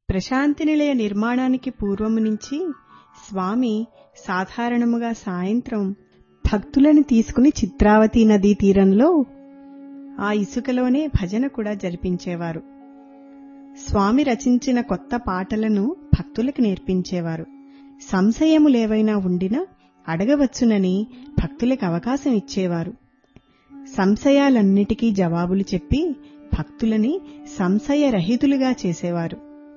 ప్రశాంతి నిలయ నిర్మాణానికి పూర్వము నుంచి స్వామి సాధారణముగా సాయంత్రం భక్తులను తీసుకుని చిత్రావతి నదీ తీరంలో ఆ ఇసుకలోనే భజన కూడా జరిపించేవారు స్వామి రచించిన కొత్త పాటలను భక్తులకు నేర్పించేవారు సంశయములేవైనా ఉండినా అడగవచ్చునని భక్తులకు అవకాశం ఇచ్చేవారు సంశయాలన్నిటికీ జవాబులు చెప్పి భక్తులని సంశయరహితులుగా చేసేవారు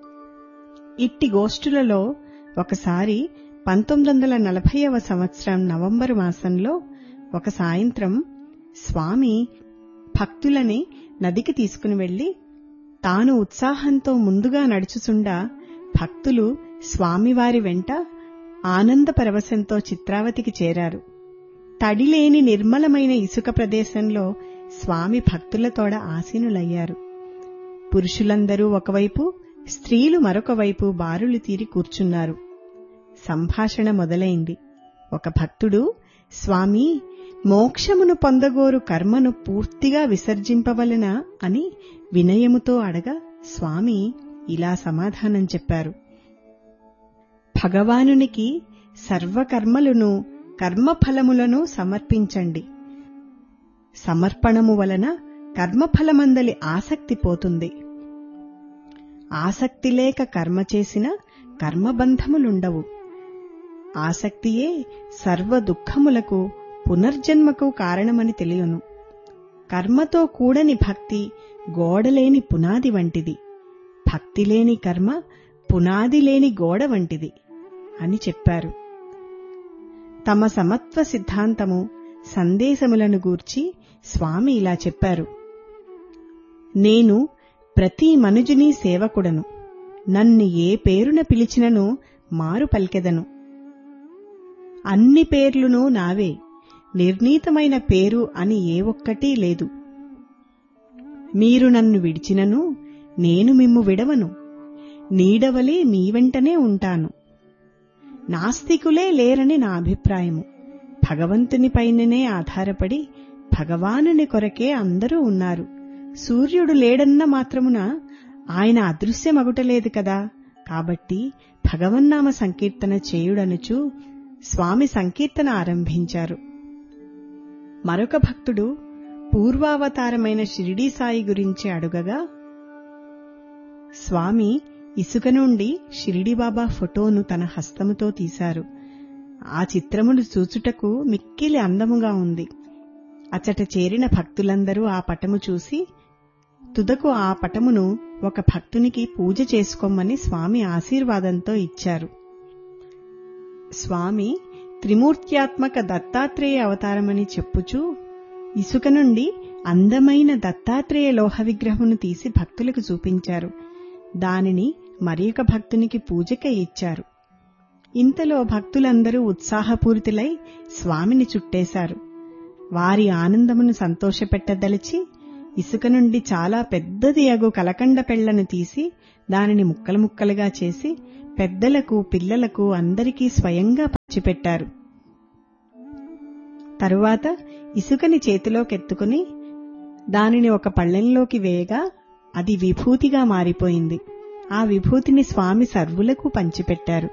ఇట్టి గోష్ఠులలో ఒకసారి పంతొమ్మిది వందల నలభైవ సంవత్సరం నవంబరు మాసంలో ఒక సాయంత్రం స్వామి భక్తులని నదికి తీసుకుని వెళ్లి తాను ఉత్సాహంతో ముందుగా నడుచుచుండా భక్తులు స్వామివారి వెంట ఆనంద పరవశంతో చిత్రావతికి చేరారు తడిలేని నిర్మలమైన ఇసుక ప్రదేశంలో స్వామి భక్తులతోడ ఆసీనులయ్యారు పురుషులందరూ ఒకవైపు స్త్రీలు మరొక వైపు బారులు తీరి కూర్చున్నారు సంభాషణ మొదలైంది ఒక భక్తుడు స్వామి మోక్షమును పొందగోరు కర్మను పూర్తిగా విసర్జింపవలన అని వినయముతో అడగా స్వామి ఇలా సమాధానం చెప్పారు భగవానునికి సర్వకర్మలను కర్మఫలములను సమర్పించండి సమర్పణము వలన కర్మఫలమందలి ఆసక్తి పోతుంది ఆసక్తి లేక కర్మ చేసిన కర్మబంధములుండవు ఆసక్తియే సర్వ దుఃఖములకు పునర్జన్మకు కారణమని తెలియను కర్మతో కూడని భక్తి గోడలేని పునాది వంటిది భక్తి లేని కర్మ పునాది లేని గోడ వంటిది అని చెప్పారు తమ సమత్వ సిద్ధాంతము సందేశములను గూర్చి స్వామి ఇలా చెప్పారు నేను ప్రతి మనుజుని సేవకుడను నన్ను ఏ పేరున పిలిచినను మారు పలికెదను అన్ని పేర్లునూ నావే నిర్ణీతమైన పేరు అని ఏ ఒక్కటీ లేదు మీరు నన్ను విడిచినను నేను మిమ్ము విడవను నీడవలే మీ వెంటనే ఉంటాను నాస్తికులే లేరని నా అభిప్రాయము భగవంతునిపైననే ఆధారపడి భగవానుని కొరకే అందరూ ఉన్నారు సూర్యుడు లేడన్న మాత్రమున ఆయన అదృశ్యమగుటలేదు కదా కాబట్టి భగవన్నామ సంకీర్తన చేయుడనుచు స్వామి సంకీర్తన ఆరంభించారు మరొక భక్తుడు పూర్వావతారమైన షిరిడీ సాయి గురించి అడుగగా స్వామి ఇసుక నుండి షిరిడిబాబా ఫోటోను తన హస్తముతో తీశారు ఆ చిత్రమును చూచుటకు మిక్కిలి అందముగా ఉంది అచట చేరిన భక్తులందరూ ఆ పటము చూసి తుదకు ఆ పటమును ఒక భక్తునికి పూజ చేసుకోమని స్వామి ఆశీర్వాదంతో ఇచ్చారు స్వామి త్రిమూర్త్యాత్మక దత్తాత్రేయ అవతారమని చెప్పుచూ ఇసుక నుండి అందమైన దత్తాత్రేయ లోహ విగ్రహమును తీసి భక్తులకు చూపించారు దానిని మరియొక భక్తునికి పూజకై ఇచ్చారు ఇంతలో భక్తులందరూ ఉత్సాహపూరితులై స్వామిని చుట్టేశారు వారి ఆనందమును సంతోషపెట్టదలిచి ఇసుక నుండి చాలా పెద్దది అగు కలకండ పెళ్లను తీసి దానిని ముక్కలు ముక్కలుగా చేసి పెద్దలకు పిల్లలకు అందరికీ స్వయంగా పంచిపెట్టారు తరువాత ఇసుకని చేతిలోకెత్తుకుని దానిని ఒక పళ్ళెంలోకి వేయగా అది విభూతిగా మారిపోయింది ఆ విభూతిని స్వామి సర్వులకు పంచిపెట్టారు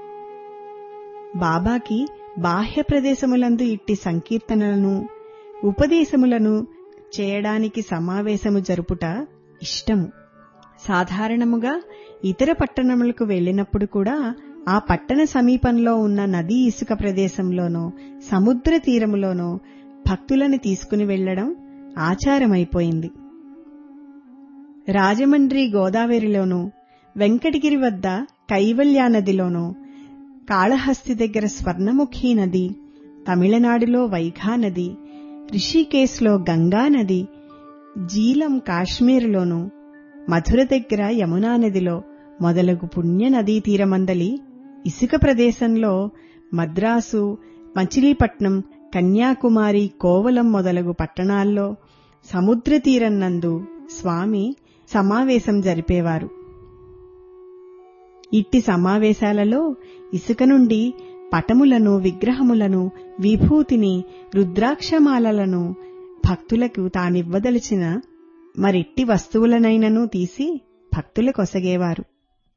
బాబాకి బాహ్య ప్రదేశములందు ఇట్టి సంకీర్తనలను ఉపదేశములను చేయడానికి సమావేశము జరుపుట ఇష్టము సాధారణముగా ఇతర పట్టణములకు వెళ్లినప్పుడు కూడా ఆ పట్టణ సమీపంలో ఉన్న నదీ ఇసుక ప్రదేశంలోనో సముద్ర తీరములోనో భక్తులను తీసుకుని వెళ్లడం ఆచారమైపోయింది రాజమండ్రి గోదావరిలోనూ వెంకటగిరి వద్ద కైవల్యా నదిలోనూ కాళహస్తి దగ్గర స్వర్ణముఖి నది తమిళనాడులో వైఘా నది రిషికేశ్లో గంగా నది జీలం కాశ్మీరులోనూ మధుర దగ్గర యమునా నదిలో మొదలగు పుణ్య నదీ తీరమందలి ఇసుక ప్రదేశంలో మద్రాసు మచిలీపట్నం కన్యాకుమారి కోవలం మొదలగు పట్టణాల్లో సముద్ర తీరన్నందు స్వామి సమావేశం జరిపేవారు ఇట్టి సమావేశాలలో ఇసుక నుండి పటములను విగ్రహములను విభూతిని రుద్రాక్షమాలలను భక్తులకు తానివ్వదలిచిన మరిట్టి వస్తువులనైనను తీసి భక్తులకొసగేవారు